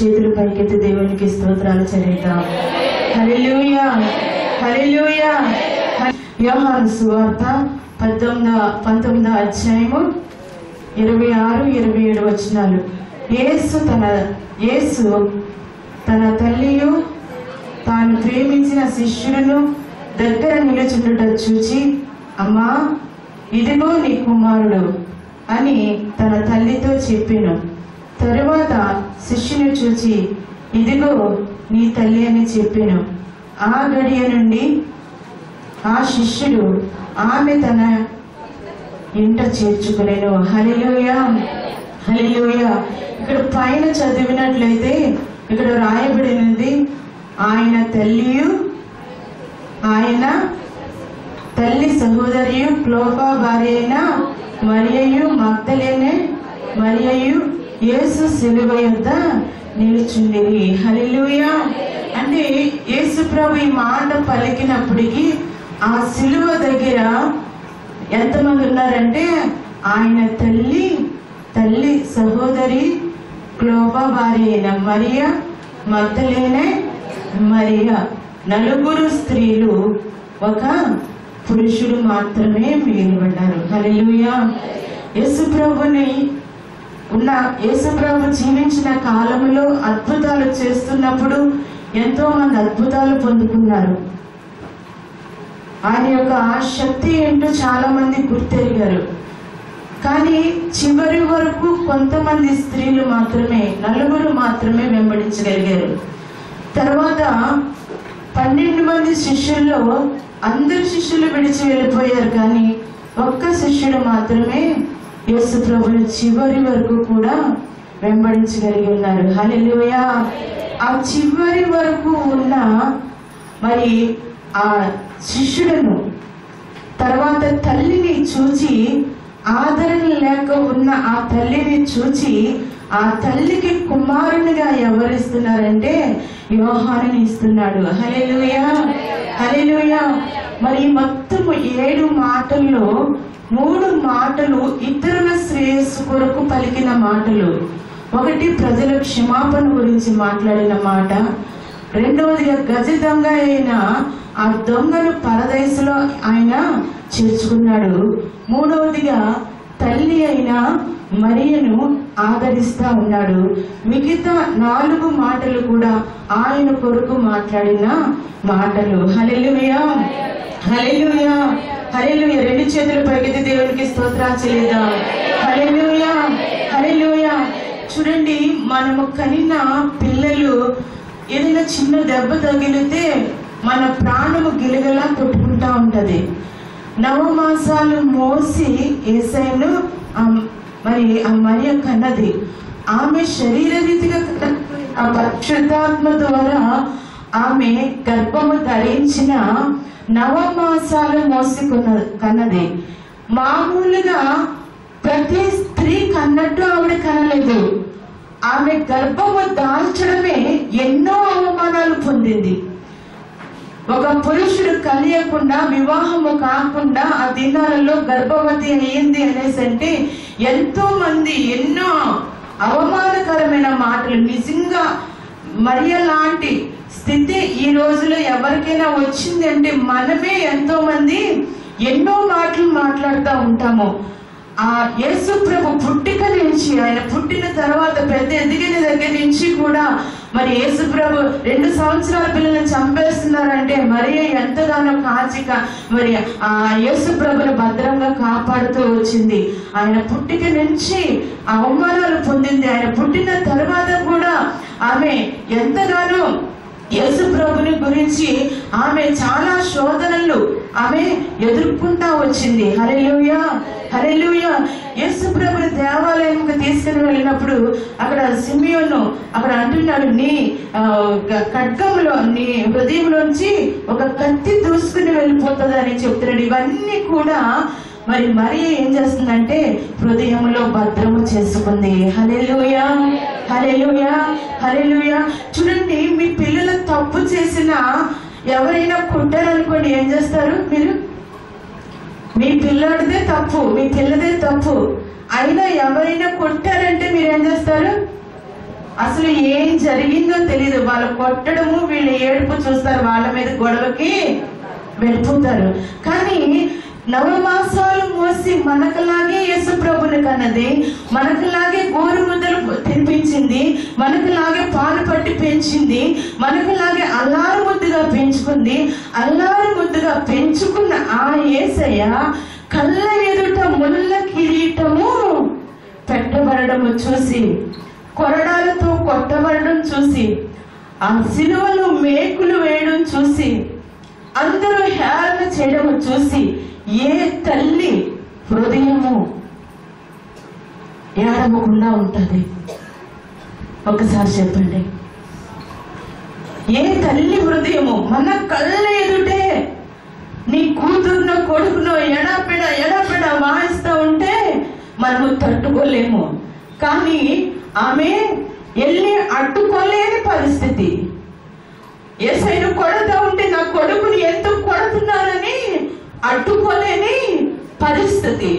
చేతులు పైకెత్తి దేవునికి స్తోత్రాలు చెల్లిద్దాం హల్లెలూయా హల్లెలూయా యోహాను సువార్త పద్దెనిమిదో పంతొమ్మిదో అధ్యాయము ఇరవై ఆరు ఇరవై ఏడు వచనాలు యేసు తన యేసు తన తల్లియు తాను ప్రేమించిన శిష్యులను దగ్గర నిలుచుండుట చూచి అమ్మా ఇదిగో నీ కుమారుడు అని తన తల్లితో చెప్పాను తరువాత శిష్యుని చూచి ఇదిగో నీ తల్లి అని చెప్పాను ఆ గడియ నుండి ఆ శిష్యుడు ఆమె తన ఇంట చేర్చుకునేను హలిలోయ హలిలోయ ఇక్కడ పైన చదివినట్లయితే ఇక్కడ రాయబడినది ఆయన తల్లియు ఆయన తల్లి సహోదరియు క్లోపా భార్య అయిన మరియయు మగ్ధలేనే మరియయు యేసు సిలువ యొద్ద నిలుచుండిరి హల్లెలూయా అంటే యేసు ప్రభు ఈ మాట పలికినప్పటికీ ఆ సిలువ దగ్గర ఎంతమంది ఉన్నారంటే ఆయన తల్లి తల్లి సహోదరి క్లోపా భార్య అయిన మరియ మగ్ధలేనే మరియ నలుగురు స్త్రీలు ఒక పురుషుడు మాత్రమే మిగిలిపడ్డారు హల్లెలూయా యేసు ప్రభుని ఉన్న యేసుప్రభు జీవించిన కాలంలో అద్భుతాలు చేస్తున్నప్పుడు ఎంతో మంది అద్భుతాలు పొందుకున్నారు ఆయన యొక్క ఆ శక్తి ఏంటో చాలా మంది గుర్తెరిగారు కానీ చివరి వరకు కొంతమంది స్త్రీలు మాత్రమే నలుగురు మాత్రమే వెంబడించగలిగారు తర్వాత పన్నెండు మంది శిష్యుల్లో అందరు శిష్యులు విడిచి వెళ్ళిపోయారు కానీ ఒక్క శిష్యుడు మాత్రమే యేసు ప్రభుని చివరి వరకు కూడా వెంబడించగలిగి ఉన్నారు హల్లెలూయా ఆ చివరి వరకు ఉన్న మరి ఆ శిష్యుడను తర్వాత తల్లిని చూచి ఆదరణ లేక ఉన్న ఆ తల్లిని చూచి ఆ తల్లికి కుమారునిగా ఎవరిస్తున్నారంటే యోహానుని ఇస్తున్నాడు హల్లెలూయా హల్లెలూయా మరి ఈ మొత్తము ఏడు మాటల్లో మూడు మాటలు ఇతరుల శ్రేయస్సు కొరకు పలికిన మాటలు ఒకటి ప్రజల క్షమాపణ గురించి మాట్లాడిన మాట రెండవదిగా గజ దొంగ అయిన ఆ దొంగను పరదేశంలో ఆయన చేర్చుకున్నాడు మూడవదిగా తల్లి అయిన మరియను ఆదరిస్తా ఉన్నాడు మిగతా నాలుగు మాటలు కూడా ఆయన కొరకు మాట్లాడిన మాటలు హల్లెలూయా హల్లెలూయా హల్లెలూయా రెండు చేతులు పైకెత్తి దేవునికి స్తోత్రాచలేదా హల్లెలూయా హల్లెలూయా చూడండి మనము కనిన పిల్లలు ఏదైనా చిన్న దెబ్బ తగిలితే మన ప్రాణము గిలగలా కొట్టుకుంటా ఉంటది నవమాసాలు మోసి ఏసైను ఆ మరి ఆ మరియ కన్నది ఆమె శరీర రీతిగా కన్న- ఆ పరిశుద్ధాత్మ ద్వారా ఆమె గర్భము ధరించిన నవమాసాలు మోసుకున్న కన్నది మామూలుగా ప్రతి స్త్రీ కన్నట్టు ఆవిడ కనలేదు ఆమె గర్భము దాల్చడమే ఎన్నో అవమానాలు పొందింది ఒక పురుషుడు కలియకుండా వివాహము కాకుండా ఆ దినాలలో గర్భవతి అయ్యింది అనేసి అంటే ఎంతో మంది ఎన్నో అవమానకరమైన మాటలు నిజంగా మరియ లాంటి స్థితి ఈ రోజులో ఎవరికైనా వచ్చింది అంటే మనమే ఎంతో మంది ఎన్నో మాటలు మాట్లాడుతూ ఉంటాము ఆ యేసు ప్రభు పుట్టిక నుంచి ఆయన పుట్టిన తర్వాత పెద్ద ఎదిగిన దగ్గర నుంచి కూడా మరి యేసు ప్రభు రెండు సంవత్సరాల పిల్లల్ని చంపేస్తున్నారంటే మరి ఎంతగానో కాచిక మరి ఆ యేసు ప్రభుని భద్రంగా కాపాడుతూ వచ్చింది ఆయన పుట్టిక నుంచి ఆ అవమానాలు పొందింది ఆయన పుట్టిన తర్వాత కూడా ఆమె ఎంతగానో యేసు ప్రభుని గురించి ఆమె చాలా శోధనలు ఆమె ఎదుర్కొంటా వచ్చింది హరెలుయా హరెలుయా యేసు ప్రభుని దేవాలయంకి తీసుకుని వెళ్ళినప్పుడు అక్కడ సిమియోను అక్కడ అంటున్నాడు నీ ఆ, గ- ఖడ్గంలో నీ హృదయంలోంచి ఒక కత్తి దూసుకుని వెళ్ళిపోతుంది అని చెప్తున్నాడు ఇవన్నీ కూడా మరి మరి ఏం చేస్తుందంటే హృదయంలో భద్రము చేసుకుంది హలెలుయా హలెలుయా హలెలుయా చూడండి మీ పిల్లలు తప్పు చేసిన ఎవరైనా కొట్టారనుకోండి ఏం చేస్తారు మీరు మీ పిల్లాడిదే తప్పు మీ పిల్లదే తప్పు అయినా ఎవరైనా కొట్టారంటే మీరు ఏం చేస్తారు అసలు ఏం జరిగిందో తెలియదు వాళ్ళు కొట్టడము వీళ్ళు ఏడుపు చూస్తారు వాళ్ళ మీద గొడవకి వెళ్ళిపోతారు కానీ నవమాసాలు మోసి మనకులాగే యేసు ప్రభుని కన్నది మనకులాగే గోరు ముద్దలు తినిపించింది మనకులాగే పాలు పట్టి పెంచింది మనకులాగే అల్లారు ముద్దుగా పెంచుకుంది అల్లారు ముద్దుగా పెంచుకున్న ఆ యేసయ్య కళ్ళ ఎదుట ముళ్ళ కిరీటము పెట్టబడము చూసి కొరడాలతో కొట్టబడడం చూసి ఆ సిలువలో మేకులు వేయడం చూసి అందరూ హేళన చేయడం చూసి ఏ తల్లి హృదయము ఏడవకుండా ఉంటది ఒకసారి చెప్పండి ఏ తల్లి హృదయము మన కళ్ళ ఎదుటే నీ కూతురునో కొడుకునో ఎడాపెడ ఎడాపెడ వాయిస్తూ ఉంటే మనము తట్టుకోలేము కానీ ఆమె వెళ్ళి అడ్డుకోలేని పరిస్థితి ఏసైను కొడతా ఉంటే నా కొడుకుని ఎందుకు కొడుతున్నారని అడ్డుకోలేని పరిస్థితి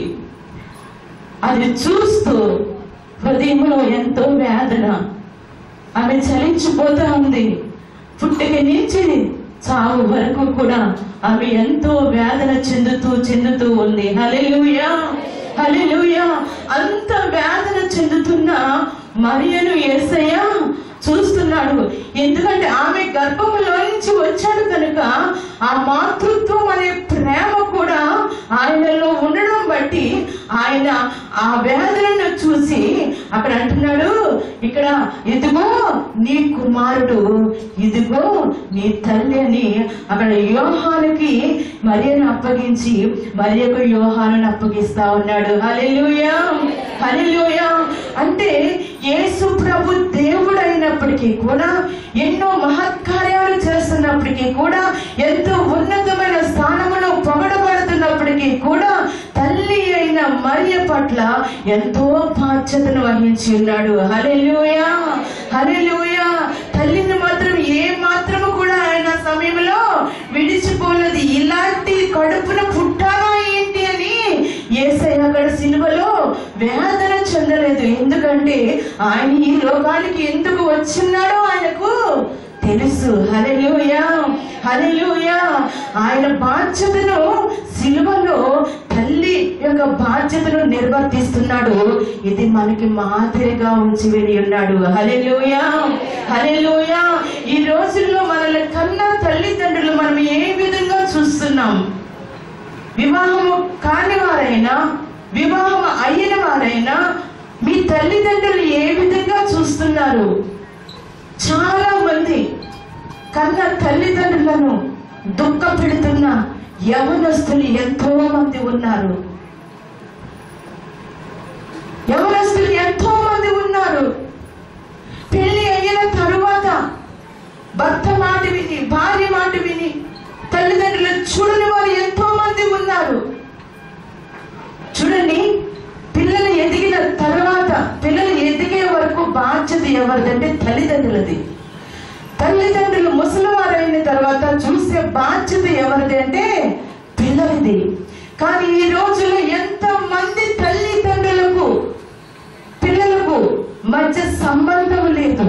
అది చూస్తూ హృదయంలో ఎంతో వేదన ఆమె చలించిపోతా ఉంది పుట్టిక నుంచి చావు వరకు కూడా ఆమె ఎంతో వేదన చెందుతూ చెందుతూ ఉంది హల్లెలూయా హల్లెలూయా అంత వేదన చెందుతున్న మరియను యేసయ్య చూస్తున్నాడు ఎందుకంటే ఆమె గర్భములో నుంచి వచ్చాడు కనుక ఆ మాతృత్వం అనే ప్రేమ కూడా ఆయనలో ఉండడం బట్టి ఆయన ఆ వేదనను చూసి అక్కడ అంటున్నాడు ఇక్కడ ఇదిగో నీ కుమారుడు ఇదిగో నీ తల్లి అని అక్కడ యోహానుకి మరియను అప్పగించి మరియకు యోహాను అప్పగిస్తా ఉన్నాడు హల్లెలూయా హల్లెలూయా అంటే యేసు ప్రభు దేవుడు అయినప్పటికీ కూడా ఎన్నో మహత్కార్యాలు చేస్తున్నప్పటికీ కూడా ఎంతో ఉన్నతమైన స్థానములో పొగడబడుతున్నప్పటికీ కూడా తల్లి అయిన మరియ పట్ల ఎంతో బాధ్యతను వహించి ఉన్నాడు హల్లెలూయా హల్లెలూయా తల్లిని మాత్రం ఏ మాత్రము కూడా ఆయన సమయంలో విడిచిపోలేదు ఇలాంటి కడుపున పుట్టానా ఏంటి అని ఏసయ్య అక్కడ సిలువలో వేదన చెందలేదు ఎందుకంటే ఆయన ఈ లోకానికి ఎందుకు వచ్చిన్నాడో ఆయనకు తెలుసు హల్లెలూయా హల్లెలూయా ఆయన బాధ్యతను సిలువలో తల్లి యొక్క బాధ్యతను నిర్వర్తిస్తున్నాడు ఇది మనకి మాదిరిగా ఉంచి వెళ్ళి ఉన్నాడు హల్లెలూయా హల్లెలూయా ఈ రోజుల్లో మనల్ని కన్న తల్లిదండ్రులు మనం ఏ విధంగా చూస్తున్నాం వివాహము కాని వారైనా వివాహం అయిన వారైనా మీ తల్లిదండ్రులు ఏ విధంగా చూస్తున్నారు చాలా మంది కన్న తల్లిదండ్రులను దుఃఖ పెడుతున్న యవనస్తులు ఎంతో మంది ఉన్నారు యవనస్తులు ఎంతో మంది ఉన్నారు పెళ్లి అయిన తరువాత భర్త మాట విని భార్య మాట విని తల్లిదండ్రులు చూడని వారు ఎంతో మంది ఉన్నారు చూడండి పిల్లలు ఎదిగిన తర్వాత పిల్లలు ఎదిగే వరకు బాధ్యత ఎవరిదంటే తల్లిదండ్రులది తల్లిదండ్రులు ముసలివారైన తర్వాత చూసే బాధ్యత ఎవరిది అంటే పిల్లలది కానీ ఈ రోజుల్లో ఎంత మంది తల్లిదండ్రులకు పిల్లలకు మధ్య సంబంధం లేదు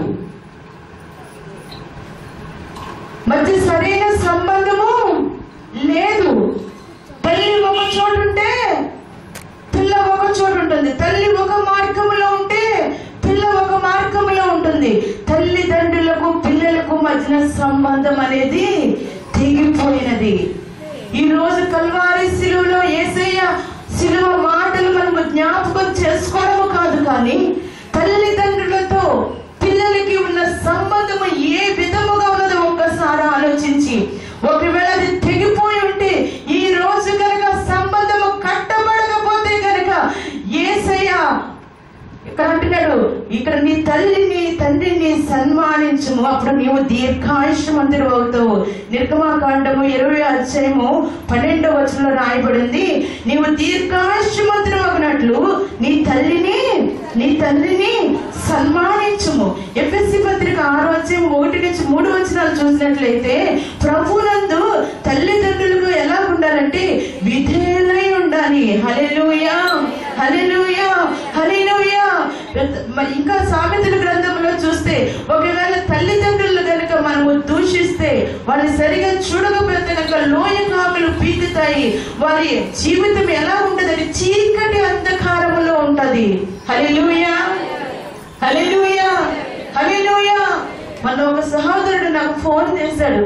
మధ్య సరైన సంబంధము లేదు తల్లి ఒక చోటు ఉంటే పిల్ల ఒక చోటు ఉంటుంది తల్లి ఒక మార్గంలో ఉంటే పిల్ల ఒక మార్గంలో ఉంటుంది తల్లిదండ్రులకు పిల్లలకు మధ్యన సంబంధం అనేది తెగిపోయినది ఈ రోజు కల్వారి శిలువలో ఏసయ్య శిలువ మాటలు మనము జ్ఞాపకం చేసుకోవడము కాదు కానీ తల్లిదండ్రులతో పిల్లలకి ఉన్న సంబంధము ఏ విధముగా ఉన్నదో ఒక్కసారి ఆలోచించి ఒకవేళ అది తెగిపోయి ఉంటే ఈ రోజు కనుక సంబంధము కట్టబడకపోతే కనుక ఏసయ్య ఇక్కడ అంటున్నాడు ఇక్కడ నీ తల్లిని తండ్రిని సన్మానించుము అప్పుడు నీవు దీర్ఘాయుష్మంతుడు అవుతావు నిర్గమాకాండము ఇరవై అధ్యాయము పన్నెండవ వచనంలో రాయబడింది నీవు దీర్ఘాయుష్మంతుడు అగినట్లు నీ తల్లిని నీ తండ్రిని సన్మానించుము ఎఫ్ఎస్సి పత్రిక ఆరు అధ్యాయం ఒకటి నుంచి మూడు వచనాలు చూసినట్లయితే ప్రభునందు తల్లిదండ్రులకు ఎలా ఉండాలంటే విధేయులై ఉండాలి హల్లెలూయా హల్లెలూయా హల్లెలూయా మరి ఇంకా సామెతల గ్రంథంలో చూస్తే ఒకవేళ తల్లిదండ్రులు కనుక మనము దూషిస్తే వాళ్ళని సరిగా చూడకపోతే కనుక లోయ కాకులు పీకుతాయి వారి జీవితం ఎలా ఉంటదని చీకటి అంధకారములో ఉంటది హల్లెలూయా హల్లెలూయా హల్లెలూయా మన ఒక సహోదరుడు నాకు ఫోన్ చేశాడు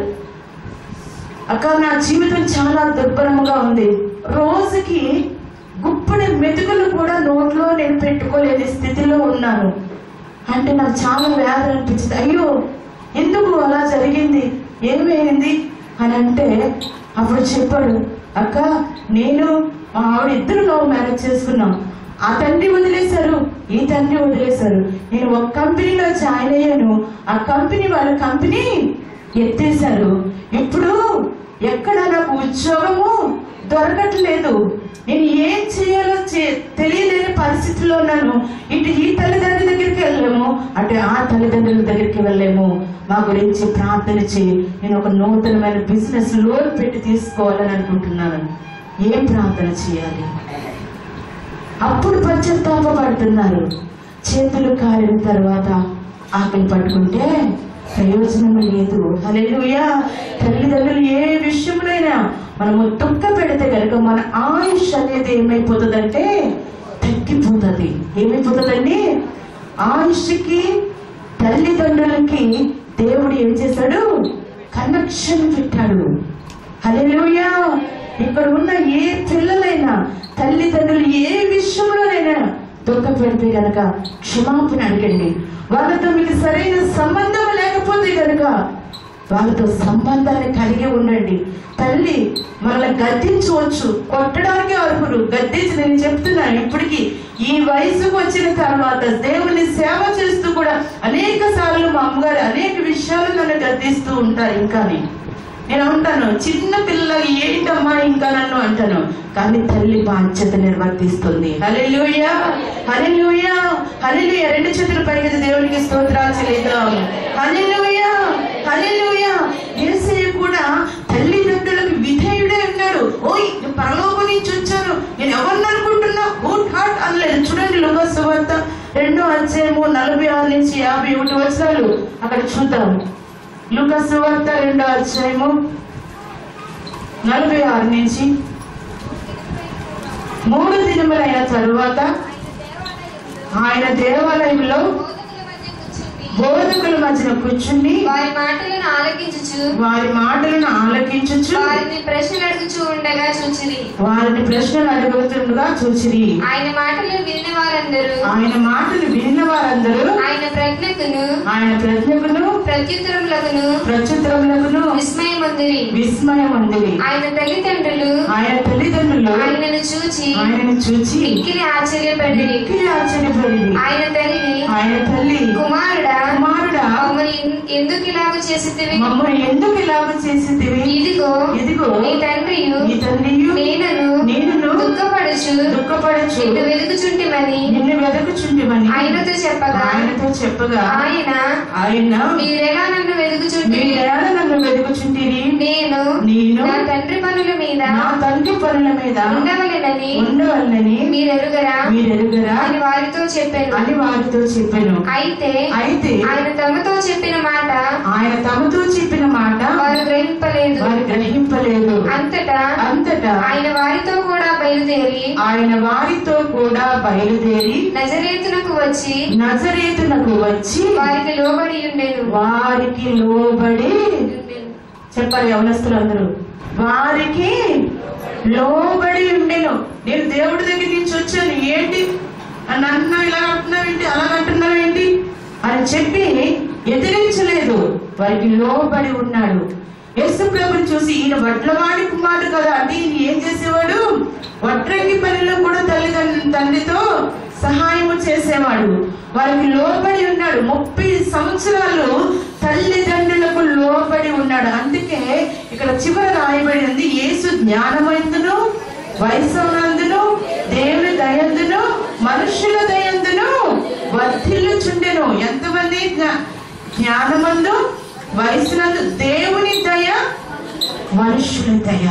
అక్క నా జీవితం చాలా దుర్భరముగా ఉంది రోజుకి గుప్పడి మెతుకులు కూడా నోట్లో నేను పెట్టుకోలేని స్థితిలో ఉన్నాను అంటే నాకు చాలా వేదన అనిపించింది అయ్యో ఎందుకు అలా జరిగింది ఏమైంది అని అంటే అప్పుడు చెప్పాడు అక్క నేను మా ఆవిడ ఇద్దరు లవ్ మ్యారేజ్ చేసుకున్నాం ఆ తండ్రి వదిలేశారు ఈ తండ్రి వదిలేశారు నేను ఒక కంపెనీలో జాయిన్ అయ్యాను ఆ కంపెనీ వాళ్ళ కంపెనీ ఎత్తేశారు ఇప్పుడు ఎక్కడ నాకు ఉద్యోగము దొరకట్లేదు నేను ఏం చేయాలో చే- తెలియలేని పరిస్థితిలో ఉన్నాను ఇటు ఈ తల్లిదండ్రుల దగ్గరికి వెళ్ళలేము అటు ఆ తల్లిదండ్రుల దగ్గరికి వెళ్ళలేము మా గురించి ప్రార్థన చేయి నేను ఒక నూతనమైన బిజినెస్ లోన్ పెట్టి తీసుకోవాలని అనుకుంటున్నాను ఏం ప్రార్థన చేయాలి అప్పుడు పశ్చాత్తాపడుతున్నారు చేతులు కాలిన తర్వాత ఆకలి పట్టుకుంటే ప్రయోజనం లేదు హల్లెలూయా తల్లిదండ్రులు ఏ విషయంలోనైనా మనము దుఃఖ పెడితే కనుక మన ఆయుష్ అనేది ఏమైపోతుందంటే తగ్గిపోతుంది ఏమైపోతుందండి ఆయుష్కి తల్లిదండ్రులకి దేవుడు ఏం చేశాడు కనెక్షన్ పెట్టాడు హల్లెలూయా ఇక్కడ ఉన్న ఏ పిల్లలైనా తల్లిదండ్రులు ఏ విషయంలోనైనా దుఃఖ పెడితే గనక క్షమాపణ అడగండి వాళ్ళతో మీకు సరైన సంబంధం లేకపోతే గనక వాళ్ళతో సంబంధాన్ని కలిగి ఉండండి తల్లి మనల్ని గద్దించవచ్చు కొట్టడానికి అర్హులు గద్దించి నేను చెప్తున్నాను ఇప్పటికీ ఈ వయసుకు వచ్చిన తర్వాత దేవుని సేవ చేస్తూ కూడా అనేక సార్లు మా అమ్మగారు అనేక విషయాలు నన్ను గద్దిస్తూ ఉంటారు ఇంకా నేను అంటాను చిన్న పిల్ల ఏంటమ్మా ఇంకా నన్ను అంటాను కానీ తల్లి బాధ్యత నిర్వర్తిస్తుంది హల్లెలూయా హల్లెలూయా హల్లెలూయా రెండు చేతులు పైకి దేవునికి స్తోత్రాలు చెల్లిద్దాం హల్లెలూయా హల్లెలూయా యేసయ్య కూడా తల్లిదండ్రులకు విధేయుడే ఉన్నాడు ఓయ్ నేను పరలోకం నుంచి వచ్చాను నేను ఎవరిని అనుకుంటున్నా గుడ్ హార్ట్ అనలేదు చూడండి లోక వార్త రెండో అధ్యాయము నలభై ఆరు నుంచి యాభై ఒకటి వచనాలు అక్కడ చూద్దాం లుకస్ వార్త రెండో అధ్యాయము నలభై ఆరు నుంచి మూడు దినములైన తరువాత ఆయన దేవాలయంలో బోధకుల మధ్య బోధకుల మధ్యన కూర్చుండి కూర్చుని వారి మాటలను ఆలకించుచు వారి మాటలను ఆలకించుచు వారిని ప్రశ్నలు అడుగుచూ ఉండగా చూచిరి వారిని ప్రశ్నలు అడుగుతుండగా చూసిరి ఆయన మాటలు విన్న వారందరూ ఆయన మాటలు విన్న వారందరూ ఆయన ప్రజ్ఞకును ఆయన ప్రజ్ఞకును ప్రత్యుత్తరములకును ప్రత్యుత్తరములకును విస్మయమందిరి విస్మయం ఉంది ఆయన తల్లిదండ్రులు ఆయన తల్లిదండ్రులు ఆయనను చూచి ఆయనను చూచి మిక్కిలి ఆశ్చర్యపడి మిక్కిలి ఆశ్చర్యపడింది ఆయన తల్లిని ఆయన తల్లి కుమారుడా కుమారుడా మమ్మల్ని ఎన్- ఎందుకు ఇలాగ చేసితివి మమ్మల్ని ఎందుకు ఇలాగ చేసిదివి ఇదిగో ఇదిగో నీ తండ్రియు నీ తండ్రియు నేనను నేనును దుఃఖపడుచు దుఃఖపడచ్చు నిన్ను వెతుకుచుంటిమని నిన్ను వెతుకుచుండివని ఆయనతో చెప్పగా ఆయనతో చెప్పగా ఆయన ఆయన మీరెలా నన్ను వెతుకుచుంటివి మీరేళ నన్ను వెతుకుచుంటిరి నేను నేను నా తండ్రి పనుల మీద నా తండ్రి పనుల మీద ఉండవలెనని ఉండవల్లని మీరెరుగరా మీరెరుగరా అని వారితో చెప్పాను అని వారితో చెప్పాను అయితే అయితే ఆయన తమతో చెప్పిన మాట ఆయన తమతో చెప్పిన మాట వారు గ్రహింపలేదు వారు గ్రహింపలేదు అంతటా అంతటా ఆయన వారితో కూడా బయలుదేరి ఆయన వారితో కూడా బయలుదేరి నజరేతునకు వచ్చి నజరేతునకు వచ్చి వారికి లోబడి ఉండేను వారికి లోబడి చెప్పారు యవనస్తులందరూ వారికి లోబడి ఉండెను నేను దేవుడి దగ్గర నుంచి వచ్చాను ఏంటి అని అంటున్నావు ఇలా అంటున్నావు ఏంటి అలా అంటున్నావు ఏంటి అని చెప్పి ఎదిరించలేదు వారికి లోబడి ఉన్నాడు యేసు ప్రభుని చూసి ఈయన వడ్లవాడి కుమారుడు కదా అంటే ఈయన ఏం చేసేవాడు వడ్రంగి పనిలో కూడా తల్లిదండ్రుల తండ్రితో సహాయము చేసేవాడు వారికి లోబడి ఉన్నాడు ముప్పై సంవత్సరాలు తల్లిదండ్రులకు లోబడి ఉన్నాడు అందుకే ఇక్కడ చివర రాయబడి ఉంది యేసు జ్ఞానమైందును వయసునందును దేవుని దయందును మనుషుల దయందును వర్ధిల్లుచుండెను ఎంతమంది జ్ఞా- జ్ఞానమందు వయసునందు దేవుని దయ మనుషుల దయ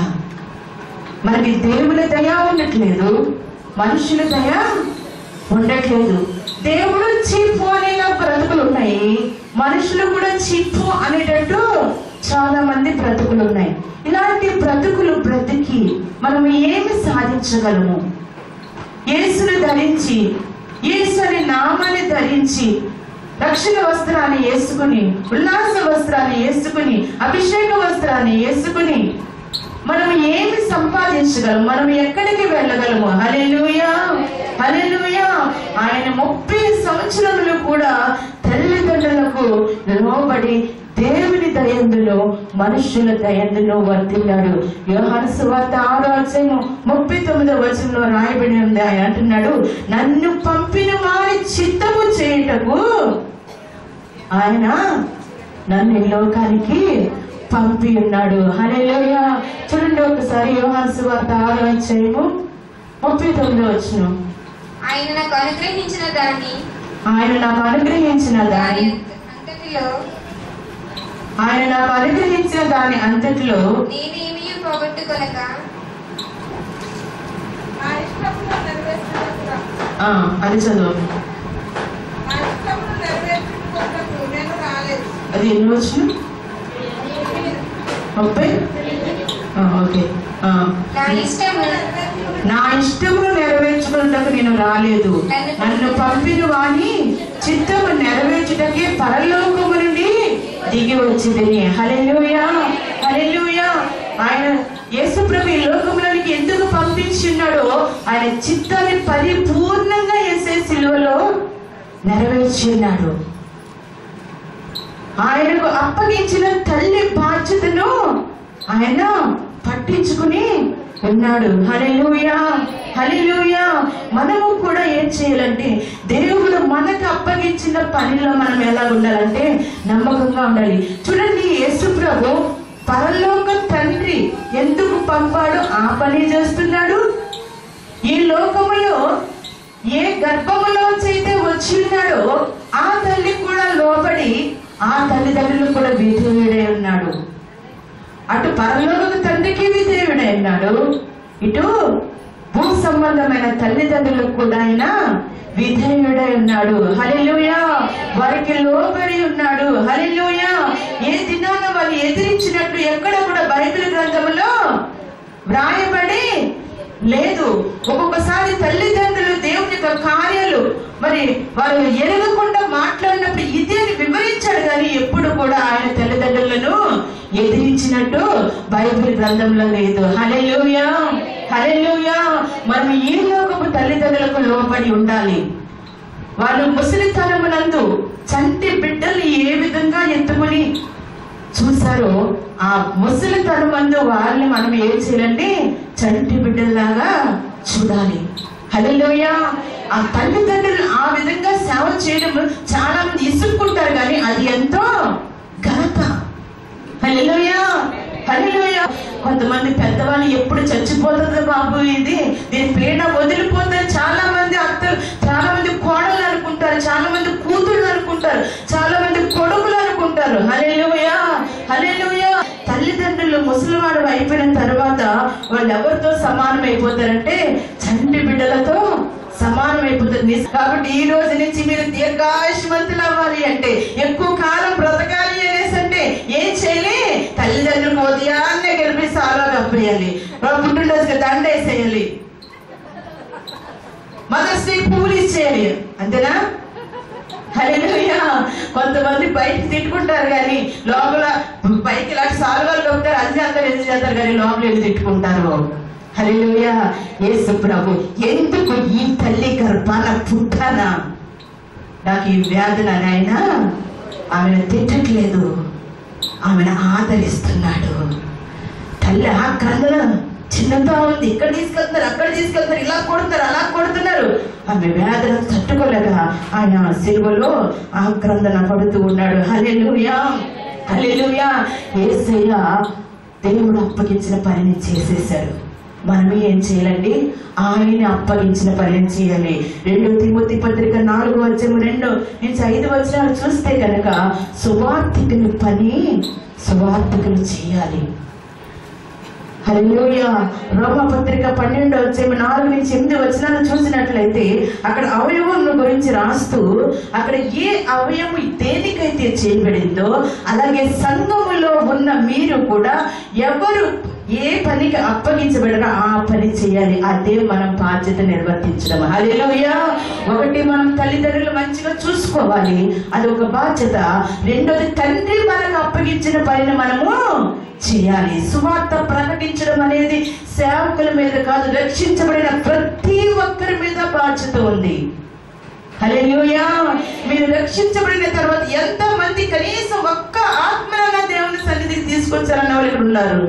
మనకి దేవుని దయ ఉండట్లేదు మనుషుల దయ ఉండట్లేదు దేవుడు చీపు అనేలా బ్రతుకులు ఉన్నాయి మనుషులు కూడా చీపు అనేటట్టు చాలా మంది బ్రతుకులు ఉన్నాయి ఇలాంటి బ్రతుకులు బ్రతికి మనం ఏమి సాధించగలము యేసును ధరించి యేసు అనే నామాన్ని ధరించి రక్షణ వస్త్రాన్ని వేసుకుని ఉల్లాస వస్త్రాన్ని వేసుకుని అభిషేక వస్త్రాన్ని వేసుకుని మనం ఏమి సంపాదించగలం మనం ఎక్కడికి వెళ్ళగలము హల్లెలూయా హల్లెలూయా ఆయన ముప్పై సంవత్సరములు కూడా తల్లిదండ్రులకు లోబడి దేవుని దయందులో మనుషుల దయందులో వర్తిల్లాడు యోహాను సువార్త ఆరో అధ్యాయము ముప్పై తొమ్మిదో వచనంలో రాయబడి ఉంది ఆయన అంటున్నాడు నన్ను పంపిన వారి చిత్తము చేయుటకు ఆయన నన్ను ఈ లోకానికి పంపి ఉన్నాడు హల్లెలూయ చూడండి ఒకసారి యోహాను సువార్త ఆరో అధ్యాయము ముప్పై తొమ్మిదో వచనం ఆయన నాకు అనుగ్రహించిన దాన్ని ఆయన నాకు అనుగ్రహించిన దాని దాని అంతటిలో ఆయన నాకు అనుగ్రహించిన దాని అంతటిలో నేనేమీ పోగొట్టుకొనక నా ఇష్టమును నెరవేర్చుటకు ఆ, అది చదువు నా ఇష్టమును నెరవేర్చుటకు నేను రాలేదు అది ఎన్ని వచ్చిన ముప్పై ఆ, ఓకే ఆ. నా ఇష్టము నా ఇష్టమును నెరవేర్చుకున్నటకు నేను రాలేదు నన్ను పంపిన వాణి చిత్తము నెరవేర్చుటకే పరలోకము నుండి దిగి వచ్చింది హల్లెలూయా హల్లెలూయా ఆయన యేసుప్రభు ఈ లోకములోనికి ఎందుకు పంపించున్నాడో ఆయన చిత్తాన్ని పరిపూర్ణంగా వేసే సిలువలో నెరవేర్చున్నాడు ఆయనకు అప్పగించిన తల్లి బాధ్యతను ఆయన పట్టించుకుని ఉన్నాడు హల్లెలూయా హల్లెలూయా మనము కూడా ఏం చేయాలంటే దేవుడు మనకు అప్పగించిన పనిలో మనం ఎలా ఉండాలంటే నమ్మకంగా ఉండాలి చూడండి యేసు ప్రభు పరలోక తండ్రి ఎందుకు పంపాడు ఆ పని చేస్తున్నాడు ఈ లోకములో ఏ గర్భములోంచైతే వచ్చిన్నాడో ఆ తల్లి కూడా లోబడి ఆ తల్లిదండ్రులు కూడా విధేయుడై ఉన్నాడు అటు పరలోక తండ్రికి విధేయుడై ఉన్నాడు ఇటు భూ సంబంధమైన తల్లిదండ్రులకు కూడా ఆయన విధేయుడై ఉన్నాడు హల్లెలూయా వారికి లోబడి ఉన్నాడు హల్లెలూయా ఏ దినాన వాళ్ళు ఎదిరించినట్లు ఎక్కడ కూడా బైబిల్ గ్రంథములో వ్రాయబడి లేదు ఒక్కొక్కసారి తల్లిదండ్రులు దేవుని యొక్క కార్యాలు మరి వారు ఎరగకుండా మాట్లాడినప్పుడు ఇదే అని వివరించాడు కానీ ఎప్పుడు కూడా ఆయన తల్లిదండ్రులను ఎదిరించినట్టు బైబిల్ గ్రంథంలో లేదు హల్లెలూయా హల్లెలూయా మనం ఈ లోకపు తల్లిదండ్రులకు లోబడి ఉండాలి వాళ్ళు ముసలితనమునందు చంటి బిడ్డల్ని ఏ విధంగా ఎత్తుకుని చూసారో ఆ ముసలితనం మందు వాళ్ళని మనం ఏం చేయాలంటే చంటి బిడ్డల్లాగా చూడాలి హలోయ ఆ తల్లిదండ్రులు ఆ విధంగా సేవ చేయడం చాలా మంది ఇసుక్కుంటారు కానీ అది ఎంతో ఘనత హలోయ హలోయ కొంతమంది పెద్దవాళ్ళు ఎప్పుడు చచ్చిపోతుంది బాబు ఇది దీని పీడ వదిలిపోతే చాలా మంది అత్తలు చాలా మంది కోడలు అనుకుంటారు చాలా మంది కూతుళ్ళు అనుకుంటారు చాలా మంది కొడుకులు అనుకుంటారు హలేలుయా హలేలుయా తల్లిదండ్రులు ముసలివాడు అయిపోయిన తర్వాత వాళ్ళు ఎవరితో సమానం అయిపోతారంటే చంటి బిడ్డలతో సమానం అయిపోతుంది నిజ- కాబట్టి ఈ రోజు నుంచి మీరు దీర్ఘాయుష్మంతులు అవ్వాలి అంటే ఎక్కువ కాలం బ్రతకాలి అనేసి అంటే ఏం చేయాలి తల్లిదండ్రులకు ఉదయాన్నే గెలిపి సారా కప్పేయాలి పుట్టినరోజుకి దండ వేసేయాలి మదర్స్ డే పూలు ఇచ్చేయాలి అంతేనా హల్లెలూయా కొంతమంది బయట తిట్టుకుంటారు కానీ లోపల పైకి ఇలాంటి సాల్వాలు కప్పుతారు అది చేస్తారు ఇది చేస్తారు కానీ లోపల వెళ్ళి తిట్టుకుంటారు హల్లెలూయా యేసు ప్రభు ఎందుకు ఈ తల్లి గర్భాన పుట్టానా నాకు ఈ వ్యాధులు అని ఆయన ఆమెను తిట్టట్లేదు ఆమెను ఆదరిస్తున్నాడు తల్లి ఆ క్రందన చిన్నగా ఉంది ఇక్కడ తీసుకెళ్తున్నారు అక్కడ తీసుకెళ్తున్నారు ఇలా కొడుతున్నారు అలా కొడుతున్నారు ఆమె వేదన తట్టుకోలేక ఆయన సిలువలో ఆ క్రందన పడుతూ ఉన్నాడు హల్లెలూయా హల్లెలూయా యేసయ్య దేవుడు అప్పగించిన పనిని చేసేసాడు మనం ఏం చేయాలండి ఆయన అప్పగించిన పనిని చేయాలి రెండు తిమోతి పత్రిక నాలుగు వచ్చము రెండు నుంచి ఐదు వచనాలు చూస్తే కనుక సువార్థికుని పని సువార్థికులు చేయాలి హల్లెలూయ రోమపత్రిక పన్నెండు వచ్చే నాలుగు నుంచి ఎనిమిది వచనాలు చూసినట్లయితే అక్కడ అవయవముల గురించి రాస్తూ అక్కడ ఏ అవయము దేనికైతే చేయబడిందో అలాగే సంఘములో ఉన్న మీరు కూడా ఎవరు ఏ పనికి అప్పగించబడినా ఆ పని చేయాలి అదే మనం బాధ్యత నిర్వర్తించడం హల్లెలూయ ఒకటి మనం తల్లిదండ్రులు మంచిగా చూసుకోవాలి అది ఒక బాధ్యత రెండోది తండ్రి మనకు అప్పగించిన పనిని మనము చేయాలి సువార్త ప్రకటించడం అనేది సేవకుల మీద కాదు రక్షించబడిన ప్రతి ఒక్కరి మీద బాధ్యత ఉంది హల్లెలూయా మీరు రక్షించబడిన తర్వాత ఎంత మంది కనీసం ఒక్క ఆత్మన దేవుని సన్నిధికి తీసుకొచ్చారన్న వాళ్ళు ఇక్కడ ఉన్నారు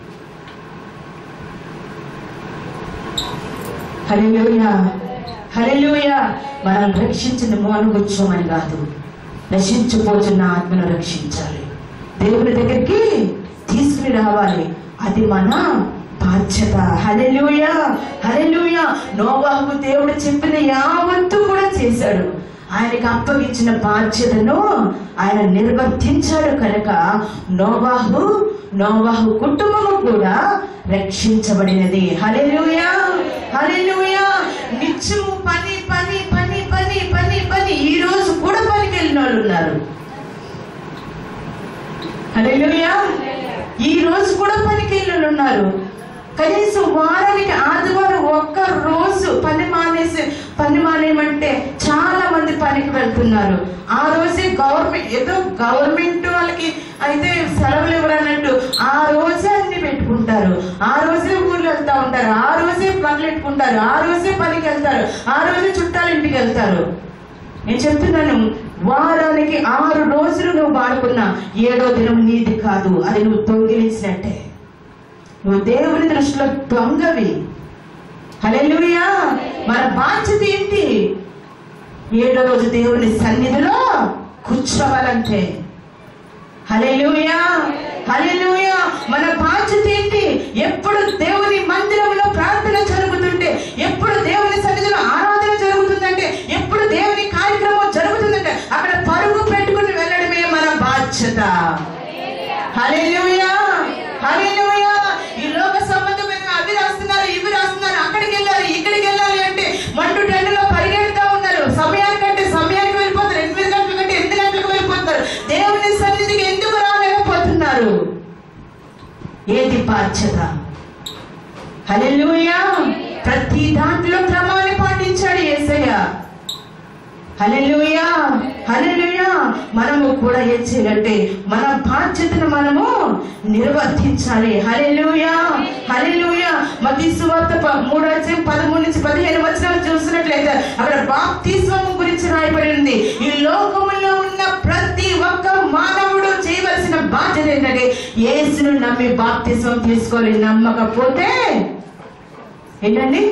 హల్లెలూయా హల్లెలూయా మనం రక్షించిన మోనుకొచ్చామని కాదు నశించిపోతున్న ఆత్మను రక్షించాలి దేవుని దగ్గరికి తీసుకుని రావాలి అది మన బాధ్యత హల్లెలూయా హల్లెలూయా నోవాహుకు దేవుడు చెప్పిన యావత్తు కూడా చేశాడు ఆయనకి అప్పగించిన బాధ్యతను ఆయన నిర్వర్తించాడు కనుక నోవాహు నోవాహు కుటుంబము కూడా రక్షించబడినది హల్లెలూయా హల్లెలూయా నిత్యము పని పని పని పని పని పని ఈ రోజు కూడా పనికి వెళ్ళిన వాళ్ళు ఉన్నారు హల్లెలూయా ఈ రోజు కూడా పనికి వెళ్ళిన ఉన్నారు కనీసం వారానికి ఆదివారం ఒక్క రోజు పని మానేసి పని మానేయమంటే చాలా మంది పనికి వెళ్తున్నారు ఆ రోజే గవర్నమెంట్ ఏదో గవర్నమెంట్ వాళ్ళకి అయితే సెలవులు ఇవ్వరన్నట్టు ఆ రోజే అన్ని పెట్టుకుంటారు ఆ రోజే ఊర్లు వెళ్తా ఉంటారు ఆ రోజే పనులు పెట్టుకుంటారు ఆ రోజే పనికి వెళ్తారు ఆ రోజే చుట్టాల ఇంటికి వెళ్తారు నేను చెప్తున్నాను వారానికి ఆరు రోజులు నువ్వు వాడుకున్నా ఏడో దినం నీది కాదు అది నువ్వు దొంగిలించినట్టే నువ్వు దేవుని దృష్టిలో దొంగవి హల్లెలూయా మన బాధ్యత ఏంటి ఏడో రోజు దేవుని సన్నిధిలో కూర్చోవాలంటే హల్లెలూయా హల్లెలూయా మన బాధ్యత ఏంటి ఎప్పుడు దేవుని మందిరంలో ప్రార్థన జరుగుతుంటే ఎప్పుడు దేవుని సన్నిధిలో ఆరాధన జరుగుతుందంటే ఎప్పుడు దేవుని కార్యక్రమం జరుగుతుందంటే అక్కడ పరుగు పెట్టుకుని వెళ్ళడమే మన బాధ్యత హల్లెలూయా హల్లెలూయా ఈ లోక సంబంధమైన అవి రాస్తున్నారు ఇవి రాస్తున్నారు అక్కడికి వెళ్ళాలి ఇక్కడికి వెళ్ళాలి అంటే మండు టెండలో పరిగెడుతూ ఉన్నారు సమయానికంటే సమయానికి వెళ్ళిపోతారు ఎనిమిది గంటల కంటే ఎనిమిది గంటలకు వెళ్ళిపోతారు దేవుని సన్నిధికి ఎందుకు రాలేకపోతున్నారు ఏది బాధ్యత హల్లెలూయా ప్రతి దాంట్లో క్రమాన్ని పాటించాడు యేసయ్య హల్లెలూయా హల్లెలూయా మనము కూడా ఏం చేయాలంటే మన బాధ్యతను మనము నిర్వర్తించాలి హల్లెలూయా హల్లెలూయా మతీ సువార్త ప- మూడో అధ్యాయం పదమూడు నుంచి పదిహేను వచనాలు చూసినట్లయితే అక్కడ బాప్తిస్వము గురించి రాయబడి ఉంది ఈ లోకములో ఉన్న ప్రతి ఒక్క మానవుడు చేయవలసిన బాధ్యత ఏంటంటే యేసును నమ్మి బాప్తిస్వం తీసుకోవాలి నమ్మకపోతే ఏంటండి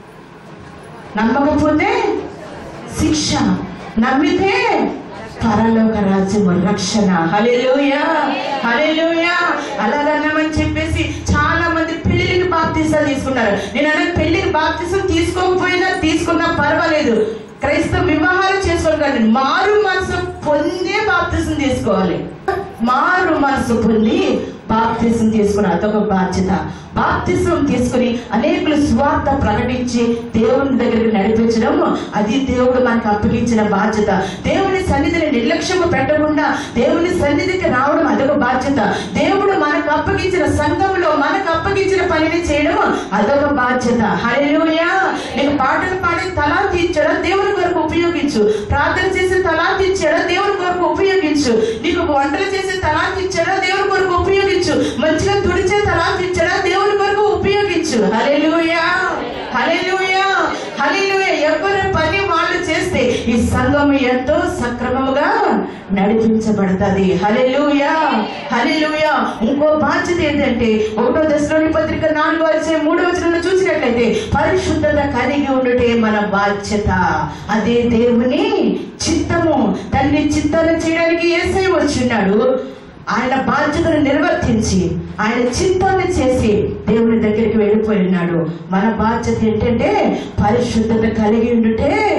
నమ్మకపోతే శిక్ష నమ్మితే పరలోక రాజ్యము రక్షణ హల్లెలూయా హల్లెలూయా అలాగన్నామని చెప్పేసి చాలా మంది పెళ్లికి బాప్తీసాలు తీసుకున్నారు నేను అన్న పెళ్లికి బాప్తీసం తీసుకోకపోయినా తీసుకున్నా పర్వాలేదు క్రైస్తవ వివాహాలు చేసుకోవాలి కానీ మారు మనసు పొందే బాప్తీసం తీసుకోవాలి మారు మనసు పొంది బాప్తిసం తీసుకుని అదొక బాధ్యత బాప్తిసం తీసుకుని అనేకులు స్వార్థ ప్రకటించి దేవుని దగ్గరికి నడిపించడం అది దేవుడు మనకు అప్పగించిన బాధ్యత దేవుని సన్నిధిని నిర్లక్ష్యము పెట్టకుండా దేవుని సన్నిధికి రావడం అదొక బాధ్యత దేవుడు మనకు అప్పగించిన సంఘంలో మనకు అప్పగించిన పనిని చేయడం అదొక బాధ్యత హల్లెలూయా నేను పాటలు పాడి తలాంతి ఇచ్చాడా దేవుని కొరకు ఉపయోగించు ప్రార్థన చేసి తలాంతి ఇచ్చాడా దేవుని కొరకు ఉపయోగించు నీకు వంటలు చేసే తలాంతి ఇచ్చాడా దేవుని కొరకు ఉపయోగించు మంచిగా తుడిచే తలాంతి ఇచ్చాడా దేవుని కొరకు ఉపయోగించు హల్లెలూయా హల్లెలూయా హల్లెలూయా ఎవరి పని వాళ్ళు చేస్తే ఈ సంఘం ఎంతో సక్రమముగా నడిపించబడతది హల్లెలూయా హల్లెలూయా ఇంకో బాధ్యత ఏంటంటే ఒకటో దశలోని పత్రిక నాలుగో వచ్చే మూడో వచనంలో చూసినట్లయితే పరిశుద్ధత కలిగి ఉండుటే మన బాధ్యత అదే దేవుని చిత్తము తండ్రి చిత్తాన్ని చేయడానికి ఏసై వచ్చిన్నాడు ఆయన బాధ్యతను నిర్వర్తించి ఆయన చిత్తాన్ని చేసి దేవుని దగ్గరికి వెళ్ళిపోయి ఉన్నాడు మన బాధ్యత ఏంటంటే పరిశుద్ధత కలిగి ఉండుటే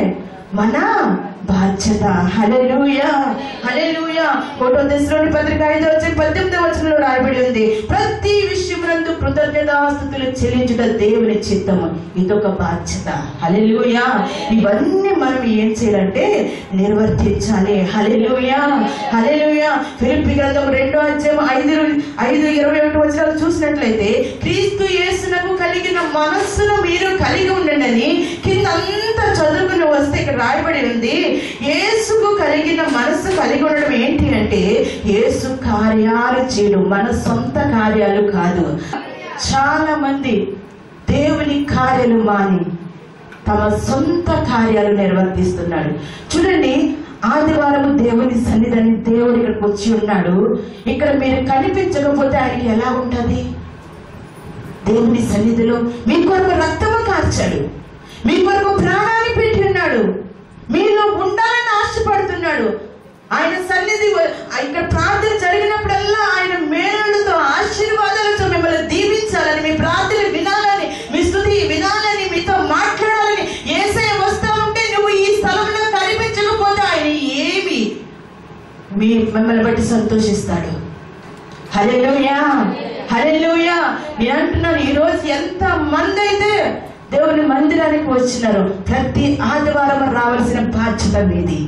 మన బాధ్యత హల్లెలూయా హల్లెలూయా ఒకటో దశలోని పత్రిక ఐదో వచ్చి పద్దెనిమిదో వచనంలో రాయబడి ఉంది ప్రతి విషయమునందు కృతజ్ఞతాస్థుతులు చెల్లించుట దేవుని చిత్తము ఇదొక బాధ్యత హల్లెలూయా ఇవన్నీ మనం ఏం చేయాలంటే నిర్వర్తించాలి హల్లెలూయా హల్లెలూయా ఫిలిప్పి గ్రంథం రెండో అధ్యాయం ఐదు ఐదు ఇరవై ఒకటి వచనాలు చూసినట్లయితే క్రీస్తు యేసునకు కలిగిన మనస్సును మీరు కలిగి ఉండండి అని కింద అంతా చదువుకుని వస్తే ఇక్కడ రాయబడి ఉంది యేసుకు కలిగిన మనస్సు కలిగి ఉండడం ఏంటి అంటే యేసు కార్యాలు చేయడం మన సొంత కార్యాలు కాదు చాలా మంది దేవుని కార్యాలు మాని తమ సొంత కార్యాలు నిర్వర్తిస్తున్నాడు చూడండి ఆదివారం దేవుని సన్నిధిని దేవుడు ఇక్కడికి వచ్చి ఉన్నాడు ఇక్కడ మీరు కనిపించకపోతే ఆయనకి ఎలా ఉంటది దేవుని సన్నిధిలో మీ కొరకు రక్తము కార్చాడు మీ కొరకు ప్రాణాన్ని పెట్టి ఉన్నాడు మీలో ఉండాలని ఆశపడుతున్నాడు ఆయన సన్నిధి వ- ఇక్కడ ప్రార్థన జరిగినప్పుడల్లా ఆయన మేలులతో ఆశీర్వాదాలతో మిమ్మల్ని దీవించాలని మీ ప్రార్థన వినాలని మీ స్థుతి వినాలని మీతో మాట్లాడాలని ఏసై వస్తా ఉంటే నువ్వు ఈ స్థలంలో కనిపించకపోతే ఆయన ఏమి మీ మిమ్మల్ని బట్టి సంతోషిస్తాడు హల్లెలూయా హల్లెలూయా నేను అంటున్నాను ఈ రోజు ఎంత మంది అయితే దేవుని మందిరానికి వచ్చినారు ప్రతి ఆదివారం రావాల్సిన బాధ్యత మీది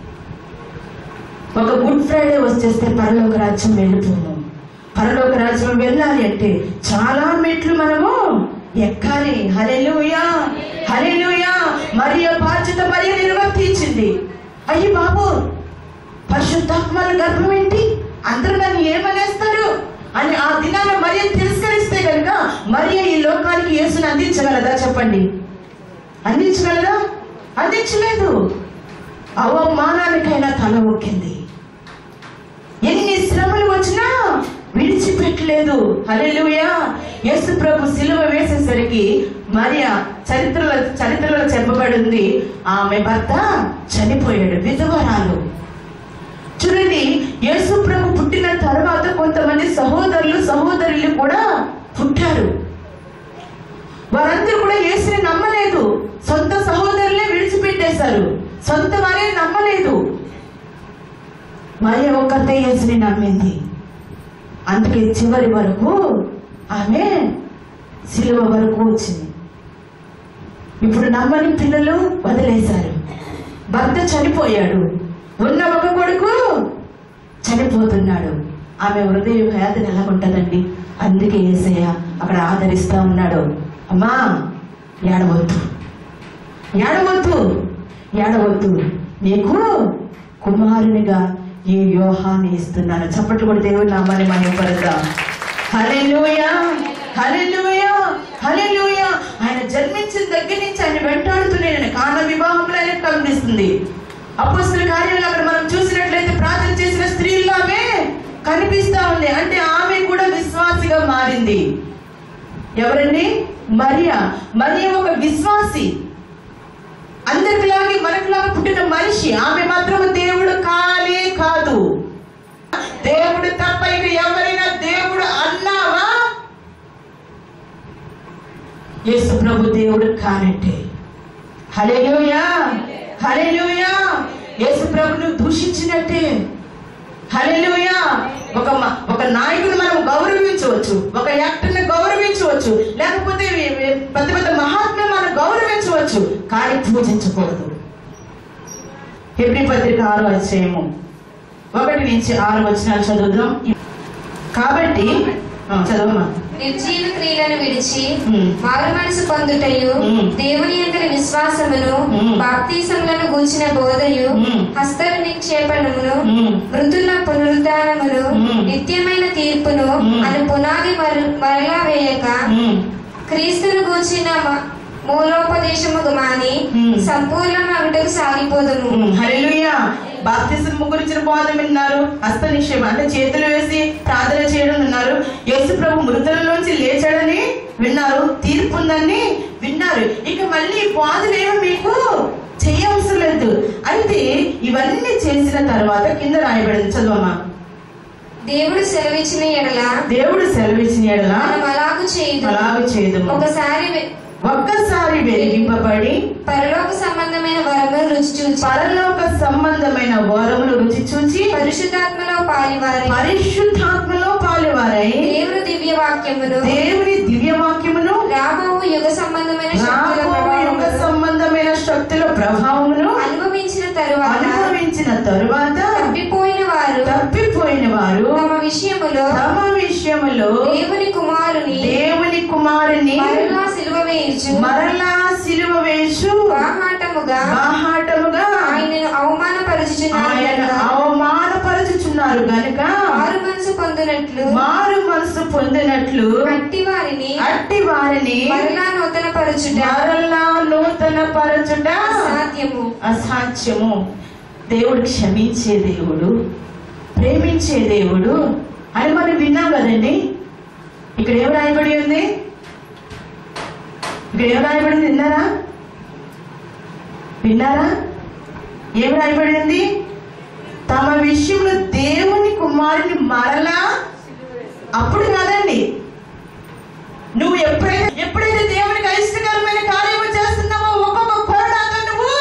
ఒక గుడ్ ఫ్రైడే వచ్చేస్తే పరలోక రాజ్యం వెళ్ళిపోము పరలోక రాజ్యం వెళ్ళాలి అంటే చాలా మెట్లు మనము ఎక్కాలి హల్లెలూయా హల్లెలూయా మరియ బాధ్యత మరియ నిర్వర్తించింది అయ్యి బాబు పరిశుద్ధాత్మల గర్భం ఏంటి అందరూ నన్ను ఏమనేస్తారు అని ఆ దినాన మరియ తిరస్కరిస్తే కనుక మరియ ఈ లోకానికి యేసుని అందించగలదా చెప్పండి అందించగలదా అందించలేదు అవమానానికైనా తల ఒక్కింది ఎన్ని శ్రమలు వచ్చినా విడిచిపెట్టలేదు హల్లెలూయా యేసు ప్రభు సిలువ వేసేసరికి మరియ చరిత్రలో చరిత్రలో చెప్పబడింది ఆమె భర్త చనిపోయాడు విధవరాలు చూడండి యేసు ప్రభు పుట్టిన తర్వాత కొంతమంది సహోదరులు సహోదరులు కూడా పుట్టారు వారందరూ కూడా యేసుని నమ్మలేదు సొంత సహోదరులే విడిచిపెట్టేశారు సొంత వారే నమ్మలేదు మరియ ఒక్కతే యేసుని నమ్మింది అందుకే చివరి వరకు ఆమె సిలువ వరకు వచ్చింది ఇప్పుడు నమ్మని పిల్లలు వదిలేశారు భర్త చనిపోయాడు ఉన్న ఒక కొడుకు చనిపోతున్నాడు ఆమె హృదయ వేదన ఎలా ఉంటదండి అందుకే ఏసయ్య అక్కడ ఆదరిస్తా ఉన్నాడు అమ్మా ఏడవద్దు ఏడవద్దు ఏడవద్దు నీకు కుమారునిగా ఈ వ్యూహాన్ని ఇస్తున్నాను చప్పట్లు కూడా దేవుడి నామాన్ని మహిమపడదాం హల్లెలూయా హల్లెలూయా హల్లెలూయా ఆయన జన్మించిన దగ్గర నుంచి ఆయన వెంటాడుతున్నాడు కాన వివాహంలో ఆయన కనిపిస్తుంది అపోస్తుల కార్యాలు అక్కడ మనం చూసినట్లయితే ప్రార్థన చేసిన స్త్రీల్లో ఆమె కనిపిస్తా ఉంది అంటే ఆమె కూడా విశ్వాసిగా మారింది ఎవరండి మరియా మరియా ఒక విశ్వాసి అందరిలాగే మనకులాగా పుట్టిన మనిషి ఆమె మాత్రం దేవుడు కాలే కాదు దేవుడు తప్ప ఇక ఎవరైనా దేవుడు అన్నావా యేసు ప్రభు దేవుడు కానట్టే హల్లెలూయా హల్లెలూయా యేసు ప్రభును దూషించినట్టే హల్లెలూయా ఒక మ- ఒక నాయకుని మనం గౌరవించవచ్చు ఒక యాక్టర్ని గౌరవించవచ్చు లేకపోతే వే- వే- పెద్ద పెద్ద మహాత్ములు మనం గౌరవించవచ్చు కానీ పూజించకూడదు హెబ్రి పత్రిక ఆరో అధ్యాయము ఒకటి నుంచి ఆరు వచనాలు చదువుదాం కాబట్టి ఆ, చదవమ్మా నిర్జీవ క్రియలను విడిచి ఉమ్. మారు మనసు పొందుటయు ఉమ్. దేవుని యందరి విశ్వాసమును ఉమ్. బాప్తీసములను గూర్చిన బోధయు ఉమ్. హస్త నిక్షేపణమును ఉమ్. మృతుల పునరుద్ధానమును ఉమ్. నిత్యమైన తీర్పును ఉమ్. అను పునాది మరు- మరలా వేయక ఉమ్, క్రీస్తును గూర్చిన మ- మూలోపదేశము మాని ఉమ్. సంపూర్ణమగుటకు సాగిపోదుము ఉమ్, హల్లెలూయా బాప్తిజం గురించిన బోధ విన్నారు హస్త నిక్షేపం అంటే చేతులు వేసి ప్రార్థన చేయడం విన్నారు యేసు ప్రభు మృతులలోంచి లేచాడని విన్నారు తీర్పు ఉందని విన్నారు ఇక మళ్ళీ బోధలు ఏమో మీకు చేయవసరం లేదు అయితే ఇవన్నీ చేసిన తర్వాత కింద రాయబడింది చదవమ్మా దేవుడు సెలవిచ్చిన ఎడల దేవుడు సెలవిచ్చిన ఎడల మనం అలాగు చేయదు అలాగే చేయదు ఒకసారి వె- ఒక్కసారి వెలిగింపబడి పరలోక సంబంధమైన వరములు రుచి చూచి పరలోక సంబంధమైన వరములు రుచి చూచి పరిశుద్ధాత్మలో పాలివారి పరిశుద్ధాత్మలో పాలువారై దేవుని దివ్య వాక్యమును దేవుని దివ్యవాక్యమును రాబోవు యుగ సంబంధమైన శక్తుల రాబోవు యుగ ప్రభావమును సంబంధమైన శక్తుల ప్రభావమును అనుభవించిన తరువాత అనుభవించిన తరువాత తప్పిపోయిన వారు తప్పిపోయిన వారు తమ విషయములో తమ విషయములో దేవుని కుమారుని దేవుని కుమారుని మరలా సిలువ వేయుచు మరలా సిలువ వేసు బాహాటముగా బాహాటముగా ఆయనను అవమానపరచుచున్నారు ఆయన గనుక అవమానపరచుచున్నారు గనుక మారు మనసు పొందినట్లు మారు మనసు పొందినట్లు అట్టి వారిని అట్టి వారిని మరలా నూతన పరచుట మరలా నూతన పరచుట సాధ్యము అసాధ్యము దేవుడు క్షమించే దేవుడు ప్రేమించే దేవుడు అని మనం విన్నాం కదండి ఇక్కడ ఏం రాయబడి ఉంది ఇక్కడ ఏం రాయబడి ఉంది విన్నారా విన్నారా ఏం రాయబడి ఉంది తమ విషయంలో దేవుని కుమారుని మరలా అప్పుడు కాదండి నువ్వు ఎప్పుడైతే ఎప్పుడైతే దేవునికి అయిష్టకరమైన కార్యము చేస్తున్నావో ఒక్కొక్క కొరడాతో నువ్వు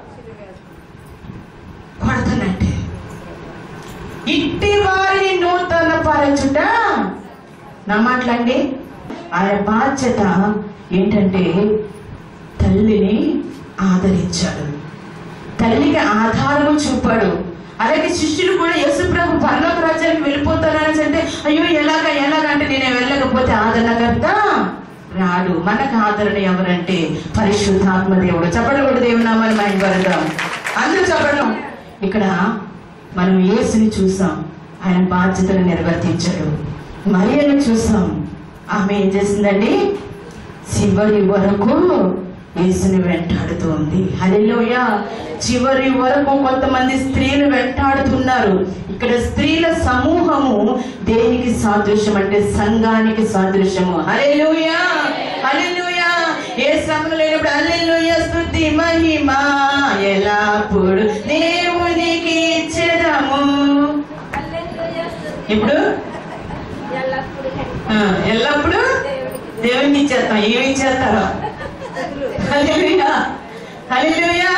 కొడుతున్నట్టే ఇట్టి వారిని నూతన పరచుట నా మాటలండి ఆయన బాధ్యత ఏంటంటే తల్లిని ఆదరించాడు తల్లికి ఆధారము చూపాడు అలాగే శిష్యులు కూడా యేసుప్రభు పరలోక రాజ్యానికి వెళ్ళిపోతానని అంటే అయ్యో ఎలాగ ఎలాగ అంటే నేను వెళ్ళకపోతే ఆదరణకర్త రాడు మనకు ఆదరణ ఎవరంటే పరిశుద్ధాత్మ దేవుడు చెప్పడం కూడా దేవుని నామాన్ని మైండ్ పడదాం అందరూ చెప్పడం ఇక్కడ మనం యేసుని చూసాం ఆయన బాధ్యతను నిర్వర్తించాడు మరియను చూసాం ఆమె ఏం చేసిందండి చివరి వరకు యేసుని వెంటాడుతోంది హల్లెలూయ చివరి వరకు కొంతమంది స్త్రీలు వెంటాడుతున్నారు ఇక్కడ స్త్రీల సమూహము దేనికి సాదృశ్యం అంటే సంఘానికి సాదృశ్యము హల్లెలూయ హల్లెలూయ ఏ శ్రమలు లేనప్పుడు హల్లెలూయ స్తుతి మహిమ ఎలాప్పుడు దేవునికి ఇచ్చేదము ఇప్పుడు ఆ, ఎల్లప్పుడు దేవునికి ఇచ్చేస్తాం ఏమి ఇచ్చేస్తారో హల్లెలూయా హల్లెలూయా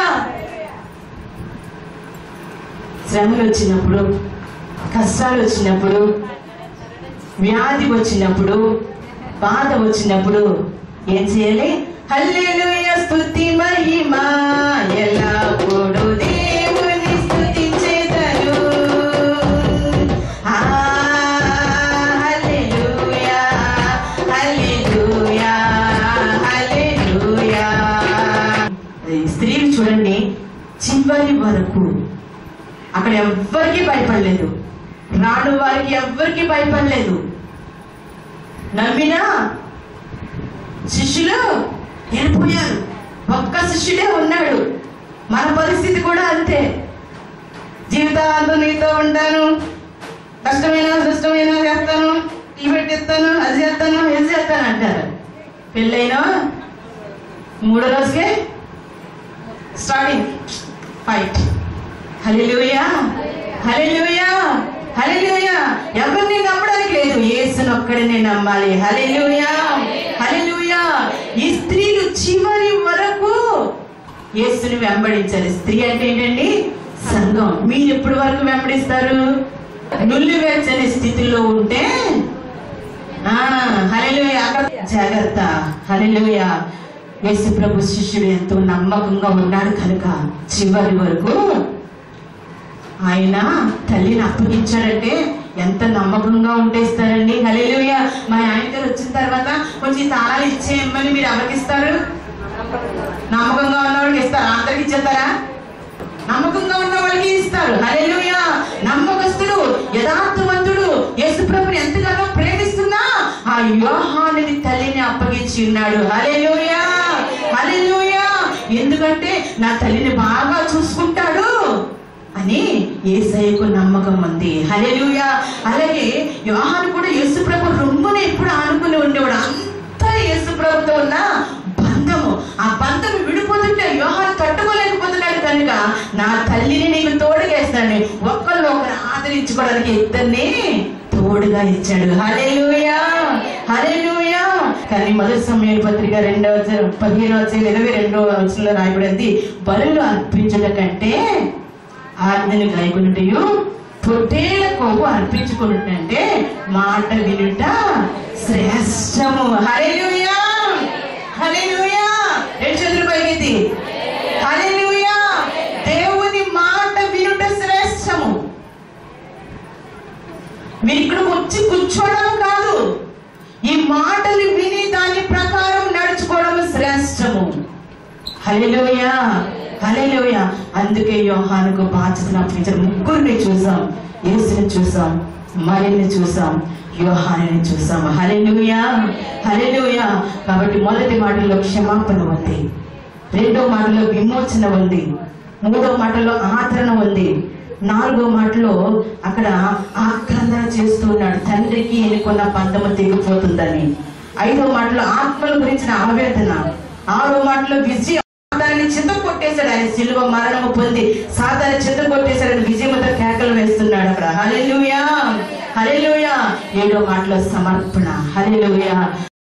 శ్రమలు వచ్చినప్పుడు కష్టాలు వచ్చినప్పుడు వ్యాధి వచ్చినప్పుడు బాధ వచ్చినప్పుడు ఏం చేయాలి హల్లెలూయా స్తుతి మహిమ ఎల్లప్పుడు దేవుని స్తుతించేదను ఆ హల్లెలూయా హల్లెలూయా హల్లెలూయా ఈ స్త్రీలు చూడండి చివరి వరకు అక్కడ ఎవ్వరికి భయపడలేదు రాను వారికి ఎవ్వరికి భయపడలేదు నమ్మినా శిష్యులు వెళ్ళిపోయారు ఒక్క శిష్యుడే ఉన్నాడు మన పరిస్థితి కూడా అంతే జీవితాంతం నీతో ఉంటాను కష్టమైన సుష్టమైన చేస్తాను ఈ పెట్టిస్తాను అది చేస్తాను ఇది చేస్తాను అంటారు పెళ్ళైనా మూడో రోజుకే స్టార్టింగ్ ఫైట్ హల్లెలూయా హల్లెలూయా హల్లెలూయా ఎవరిని నమ్మడానికి లేదు యేసుని ఒక్కడినే నమ్మాలి హల్లెలూయా హల్లెలూయా ఈ స్త్రీలు చివరి వరకు యేసుని వెంబడించాలి స్త్రీ అంటే ఏంటండి సంఘం మీరు ఎప్పటి వరకు వెంబడిస్తారు నుల్లి వెచ్చని స్థితిలో ఉంటే ఆ హల్లెలూయా అక్కడ జాగ్రత్త హల్లెలూయా యేసు ప్రభు శిష్యుడు ఎంతో నమ్మకంగా ఉన్నాడు కనుక చివరి వరకు ఆయన తల్లిని అప్పగించాడంటే ఎంత నమ్మకంగా ఉంటేస్తారండి హల్లెలూయా మా ఆయన గారు వచ్చిన తర్వాత కొంచెం తాళాలు ఇచ్చేయమని మీరు ఎవరికి ఇస్తారు నమ్మకంగా ఉన్న వాళ్ళకి ఇస్తారు అందరికి ఇచ్చేస్తారా నమ్మకంగా ఉన్న వాళ్ళకి ఇస్తారు హల్లెలూయా నమ్మకస్తుడు యథార్థవంతుడు యేసుప్రభుని ఎంతగానో ప్రేమిస్తున్నా ఆ యోహానుని తల్లిని అప్పగించి ఉన్నాడు హల్లెలూయా హల్లెలూయా ఎందుకంటే నా తల్లిని బాగా చూసుకుంటాడు అని ఏసయ్యకు నమ్మకం ఉంది హల్లెలూయా అలాగే యోహాను కూడా యేసుప్రభు రొమ్మున ఎప్పుడు ఆనుకుని ఉండేవాడు అంతా యేసుప్రభుతో ఉన్న బంధము ఆ బంధము విడిపోతుంటే యోహాను తట్టుకోలేకపోతున్నాడు కనుక నా తల్లిని నీకు తోడుగేస్తాను ఒక్కళ్ళు ఒకరు ఆదరించుకోవడానికి ఇద్దరిని తోడుగా ఇచ్చాడు హల్లెలూయా హల్లెలూయా కానీ మొదటి సమయ పత్రిక రెండవ అధ్యాయం, పదిహేనవ అధ్యాయం ఇరవై రెండవ వచనంలో రాయబడింది బలులు అర్పించుట కంటే ఆజ్ఞను గైకొనుటయు పొట్టేళ్ల కొవ్వు అర్పించుకున్నట్టంటే మాట వినుట శ్రేష్టము హల్లెలూయా హల్లెలూయా రెండు చేతులు పైకెత్తి హల్లెలూయా దేవుని మాట వినుట శ్రేష్టము మీరు ఇక్కడికి వచ్చి కూర్చోవడం కాదు ఈ మాటలు విని దాని ప్రకారం నడుచుకోవడం శ్రేష్టము హల్లెలూయ హల్లెలూయ అందుకే యోహానుకు బాధ్యతను అప్పగించారు ముగ్గురిని చూసాం యేసుని చూసాం మరియని చూసాం యోహాని చూసాం హల్లెలూయ హల్లెలూయ కాబట్టి మొదటి మాటలో క్షమాపణ ఉంది రెండో మాటలో విమోచన ఉంది మూడో మాటలో ఆదరణ ఉంది నాలుగో మాటలో అక్కడ ఆక్రందన చేస్తున్నాడు తండ్రికి ఎన్నుకున్న పందము తెగిపోతుందని ఐదో మాటలో ఆత్మల గురించిన ఆవేదన ఆరో మాటలో విజయం సాతాన్ని చిత్త కొట్టేశాడు ఆయన సిలువ మరణము పొంది సాతాన్ని చిత్త కొట్టేశాడు విజయముతో కేకలు వేస్తున్నాడు అక్కడ హల్లెలూయా హల్లెలూయా ఏడో మాటలో సమర్పణ హల్లెలూయా